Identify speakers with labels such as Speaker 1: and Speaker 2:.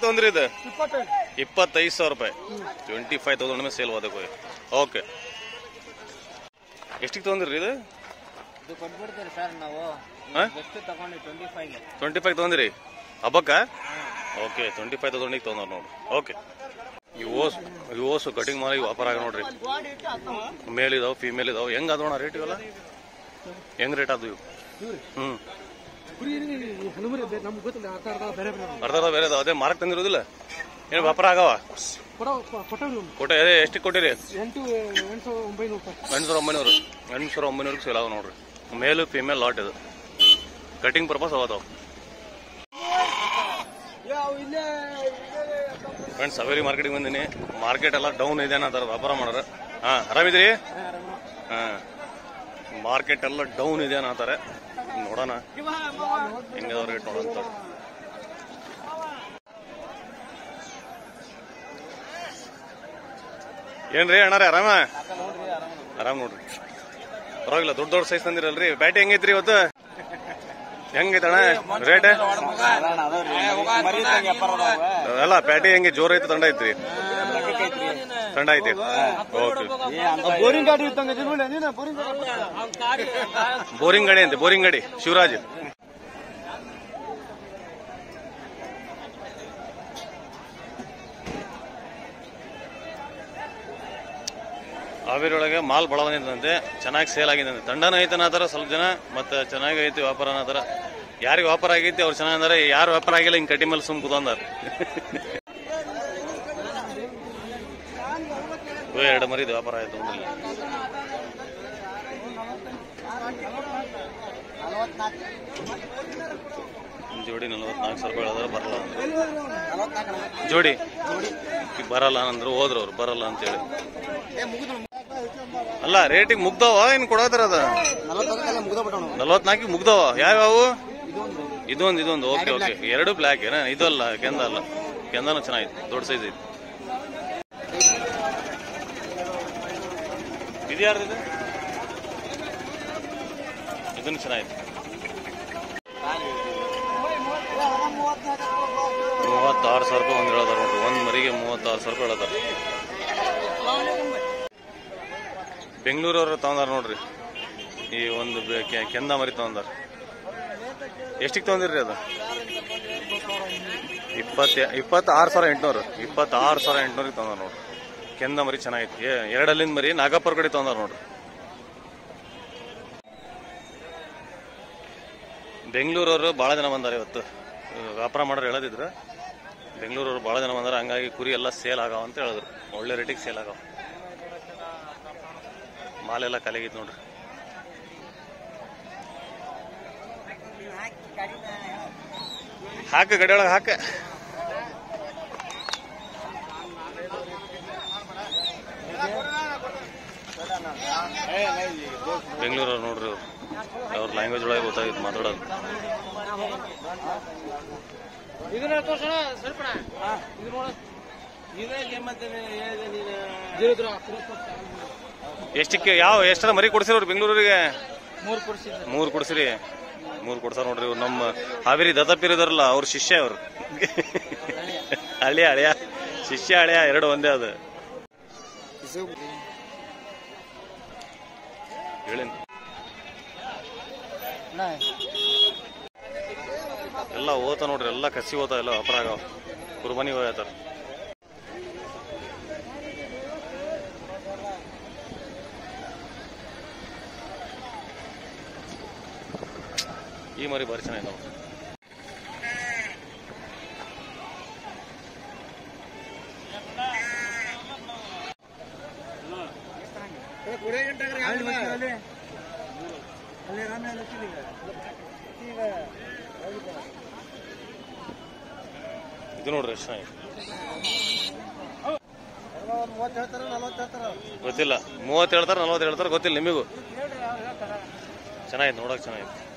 Speaker 1: ತೊಂದ್ರಿ ಇದು
Speaker 2: ಇಪ್ಪತ್ತೈದು
Speaker 1: ಇಪ್ಪತ್ತೈದು ಸಾವಿರ ರೂಪಾಯಿ ಟ್ವೆಂಟಿ ಫೈವ್ ತೌಸಂಡ್ ಮೇಲೆ ಸೇಲ್ ಹೋದಕ್ಕೆ ಓಕೆ ಎಷ್ಟಿಗೆ ತೊಗೊಂದಿರಿ ಇದು
Speaker 2: ಇದು ಕೊಟ್ಬಿಡ್ತೀರಿ ಸರ್ ನಾವು
Speaker 1: ಹಾ?
Speaker 2: ಎಷ್ಟು ತಗೊಂಡು ಟ್ವೆಂಟಿ ಫೈವ್
Speaker 1: ಟ್ವೆಂಟಿ ಫೈವ್ ತೊಗೊಂದಿರಿ ಹಬ್ಬಕ್ಕ ಓಕೆ ಟ್ವೆಂಟಿ ಫೈವ್ ತೌಸಂಡಿಗೆ ತೊಗೊಂಡ್ರು ನೋಡ್ರಿ ಓಕೆ ಇವು ಓಸು ಇವು ಓಸು ಕಟಿಂಗ್ ಮಾಡಿ ವ್ಯಾಪಾರ ಆಗ ನೋಡ್ರಿ ಮೇಲ್ ಇದಾವೆ ಫೀಮೇಲ್ ಇದಾವೆ ಹೆಂಗ್ ಅದೋಣ ರೇಟ್ ಇವೆಲ್ಲ ಹೆಂಗ್ ರೇಟ್ ಅದು ಇವು ಹ್ಮ್
Speaker 2: ನಮ್ಗೆ ಗೊತ್ತಿಲ್ಲ ಅರ್ಧ ಅರ್ಧ ಬೇರೆ ಬೇರೆ
Speaker 1: ಅರ್ಧ ಅರ್ಧ ಬೇರೆ ಅದಾವ ಅದೇ ಮಾರಕ್ ತಂದಿರೋದಿಲ್ಲ ಏನು ವ್ಯಾಪಾರ ಆಗವ
Speaker 2: ಕೊಡೋ ಕೊಟ್ಟವ್ರಿ
Speaker 1: ಕೊಟ್ಟೆ ಅದೇ ಎಷ್ಟಿಗೆ ಕೊಟ್ಟಿರಿ
Speaker 2: ಎಂಟು ಎಂಟು ಸಾವಿರದ ಒಂಬೈನೂರು ರೂಪಾಯಿ
Speaker 1: ಎಂಟು ಸಾವಿರ ಒಂಬೈನೂರು ಎಂಟು ಸಾವಿರ ಒಂಬೈನೂರಿಗೆ ಸೇಲ್ ಆಗ ನೋಡ್ರಿ ಮೇಲು ಫಿಮೇಲ್ ಲಾಟ್ ಇದು ಕಟಿಂಗ್ ಪರ್ಪಸ್ ಅವತ್ತವು ಫ್ರೆಂಡ್ಸ್ ಸವೇರಿ ಮಾರ್ಕೆಟಿಗೆ ಬಂದಿನಿ ಮಾರ್ಕೆಟ್ ಎಲ್ಲ ಡೌನ್ ಇದೆ ಅನ್ನೋ ವ್ಯಾಪಾರ ಮಾಡೋರು ಹಾ ಆರಾಮಿದ್ರಿ ಹಾ ಮಾರ್ಕೆಟ್ ಎಲ್ಲ ಡೌನ್ ಇದೆ ಅನ್ನತಾರೆ ನೋಡೋಣ ಹೆಂಗದ ರೇಟ್ ನೋಡೋಂತ ಏನ್ರಿ ಅಣ್ಣಾರ ಆರಾಮ ಆರಾಮ್ ನೋಡ್ರಿ ಪರವಾಗಿಲ್ಲ ದೊಡ್ಡ ದೊಡ್ಡ ಸೈಜ್ ತಂದಿರಲ್ರಿ ಬ್ಯಾಟಿ ಹೆಂಗೈತ್ರಿ ಇವತ್ತು ಹೆಂಗೈತೆ ಅಣ್ಣ ರೇಟ್ ಅಲ್ಲ ಪ್ಯಾಟಿ ಹೆಂಗೆ ಜೋರ್ ಐತೆ ತಂಡ ಐತ್ರಿ ತಂಡ ಐತಿ ಓಕೆ
Speaker 2: ಬೋರಿಂಗ್ ಗಾಡಿ ಇದ್ದಂಗೆ ಇದೆ ನೋಡಿ ನೀನು ಬೋರಿಂಗ್ ಗಾಡಿ
Speaker 1: ಬೋರಿಂಗ್ ಗಾಡಿ ಅಂತೆ ಬೋರಿಂಗ್ ಗಾಡಿ ಶಿವರಾಜ್ ಹಾವೇರಿ ಒಳಗೆ ಮಾಲ್ ಬಳ ಬಂದಿದ್ದಂತೆ ಚೆನ್ನಾಗಿ ಸೇಲ್ ಆಗಿದೆ ತಂಡನ ಐತೆ ಅನ್ನತಾರ ಸ್ವಲ್ಪ ಜನ ಮತ್ತೆ ಚೆನ್ನಾಗಿ ಐತಿ ವ್ಯಾಪಾರ ಅನ್ನತಾರ ಯಾರಿಗೆ ವ್ಯಾಪಾರ ಆಗೈತಿ ಅವ್ರು ಚೆನ್ನಾಗಿ ಅಂದ್ರೆ ಯಾರು ವ್ಯಾಪಾರ ಆಗಿಲ್ಲ ಹಿಂಗ್ ಕಟ್ಟಿ ಮೇಲೆ ಸುಮ್ ಕುತಂದಾರ ಎರಡು ಮರಿದು ವ್ಯಾಪಾರ ಆಯ್ತು ಒಂದಿಲ್ಲ ಜೋಡಿ ನಲವತ್ನಾಲ್ಕು ಸಾವಿರ ರೂಪಾಯಿ ಹೇಳಿದ್ರೆ ಬರಲ್ಲ ಅಂದ್ರು. ಜೋಡಿ ಈಗ ಬರಲ್ಲ ಅಂದ್ರು ಹೋದ್ರು ಅವ್ರು ಬರಲ್ಲ ಅಂತೇಳಿ ಅಲ್ಲ ರೇಟಿಗೆ ಮುಗ್ದವ ಏನ್ ಕೊಡತ್ತಾರ ಅದ ನಲವತ್ನಾಲ್ಕಿಗೆ ಮುಗ್ದವ ಯಾವ್ಯಾವು ಇದೊಂದು ಇದೊಂದು ಓಕೆ ಓಕೆ ಎರಡು ಬ್ಲ್ಯಾಕ್ ಏನ ಇದಲ್ಲ ಕೆಂದ ಅಲ್ಲ ಕೆಂದನು ಚೆನ್ನಾಗಿತ್ತು ದೊಡ್ಡ ಸೈಜ್ ಐತಿ ಇದು ಯಾರ್ದಿದೆ ಇದನ್ನು ಚೆನ್ನಾಗಿತ್ತು ಮೂವತ್ತಾರು ಸಾವಿರ ರೂಪಾಯಿ ಒಂದು ಹೇಳತಾರ ನೋಡ್ರಿ ಒಂದ್ ಮರಿಗೆ ಮೂವತ್ತಾರು ಸಾವಿರ ರೂಪಾಯಿ ಹೇಳತಾರ ಬೆಂಗಳೂರವ್ರು ತಗೊಂಡಾರ ನೋಡ್ರಿ ಈ ಒಂದು ಬೆ- ಕೆ- ಕೆಂದ ಮರಿ ತಗೊಂಡಾರ ಎಷ್ಟಿಗೆ ತಗೊಂಡಿರ್ರಿ ಅದು ಇಪ್ಪತ್ತ ಇಪ್ಪತ್ತಾರು ಸಾವಿರ ಎಂಟುನೂರು ಇಪ್ಪತ್ತಾರು ಸಾವಿರ ಎಂಟುನೂರಿಗೆ ತಗೊಂಡಾರ ನೋಡ್ರಿ ಕೆಂದ ಮರಿ ಚೆನ್ನಾಗಿತ್ತು ಏ- ಎರಡಲ್ಲಿಂದ ಮರಿ ನಾಗಪ್ಪರ ಕಡೆ ತಗೊಂಡಾರ ನೋಡ್ರಿ ಬೆಂಗಳೂರವರು ಭಾಳ ಜನ ಬಂದಾರೆ ಇವತ್ತು ಇವ್ ವ್ಯಾಪಾರ ಮಾಡೋರು ಹೇಳದಿದ್ರು ಬೆಂಗಳೂರವ್ರು ಭಾಳ ಜನ ಬಂದಾರೆ ಹಂಗಾಗಿ ಕುರಿ ಎಲ್ಲ ಸೇಲ್ ಆಗಾವ ಅಂತ ಹೇಳಿದ್ರು ಒಳ್ಳೆ ರೇಟಿಗೆ ಸೇಲ್ ಆಗಾವ ಮಾಲೆಲ್ಲ ಕಲೆಗಿತ್ತು ನೋಡ್ರಿ ಹಾಕ ಗಡಿ ಒಳಗೆ ಹಾಕ ಬೆಂಗಳೂರವ್ರು ನೋಡ್ರಿ ಅವ್ರು ಅವ್ರ ಲ್ಯಾಂಗ್ವೇಜ್ ಒಳಗೆ ಗೊತ್ತಾಗಿತ್ತು ಮಾತಾಡೋದು
Speaker 2: ಇದನ್ನ ತೋರ್ಸೋಣ ಸ್ವಲ್ಪ ಇದು ನೋಡ ಜೀರೋ
Speaker 1: ಎಷ್ಟಕ್ಕೆ ಯಾವ ಎಷ್ಟರ ಮರಿ ಕೊಡ್ಸಿರೋರು ಬೆಂಗಳೂರಿಗೆ
Speaker 2: ಮೂರು ಕೊಡ್ಸಿದ್ರು
Speaker 1: ಮೂರು ಕೊಡ್ಸಿರಿ ಮೂರು ಕೊಡ್ಸಾರ ನೋಡ್ರಿ ಇವ್ರು ನಮ್ಮ ಹಾವೇರಿ ದತ್ತಪೀರ್ ಇದಾರಲ್ಲ ಅವ್ರ ಶಿಷ್ಯ ಅವ್ರು ಹಳಿಯ ಹಳೆಯ ಶಿಷ್ಯ ಹಳೆಯ ಎರಡು ಒಂದೇ ಅದು ಹೇಳೇನಿ ಎಲ್ಲ ಓತ ನೋಡ್ರಿ ಎಲ್ಲ ಕಸಿ ಓತ ಎಲ್ಲ ವ್ಯಾಪಾರ ಆಗವ ಕುರ್ಬಾನಿ ಹೋಗ್ತಾರ ಈ ಮರಿ ಬಾರಿ ಚೆನ್ನಾಗಿದ್ದಾವ ಇದು ನೋಡ್ರಿ ಎಷ್ಟು ಚೆನ್ನಾಗಿದೆ ಗೊತ್ತಿಲ್ಲ ಮೂವತ್ತು ಹೇಳ್ತಾರ ನಲ್ವತ್ತು ಹೇಳ್ತಾರ ಗೊತ್ತಿಲ್ಲ ನಿಮಗೂ ಚೆನ್ನಾಗಿತ್ತು ನೋಡಕ್ ಚೆನ್ನಾಗಿತ್ತು